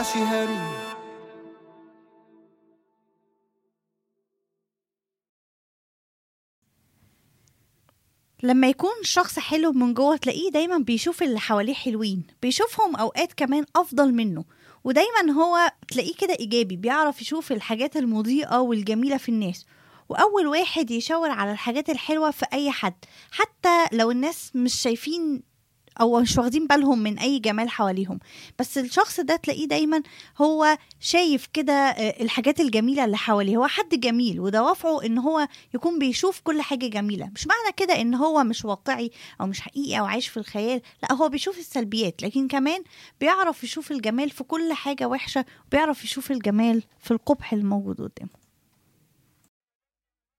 يطلعش هاري لما يكون شخص حلو من جوه تلاقيه دايما بيشوف اللي حواليه حلوين بيشوفهم اوقات كمان افضل منه ودايما هو تلاقيه كده ايجابي بيعرف يشوف الحاجات المضيئه والجميله في الناس واول واحد يشاور على الحاجات الحلوه في اي حد حتى لو الناس مش شايفين او مش واخدين بالهم من اي جمال حواليهم بس الشخص ده تلاقيه دايما هو شايف كده آه، الحاجات الجميله اللي حواليه هو حد جميل ودوافعه ان هو يكون بيشوف كل حاجه جميله مش معنى كده ان هو مش واقعي او مش حقيقي او عايش في الخيال لا هو بيشوف السلبيات لكن كمان بيعرف يشوف الجمال في كل حاجه وحشه وبيعرف يشوف الجمال في القبح الموجود قدامه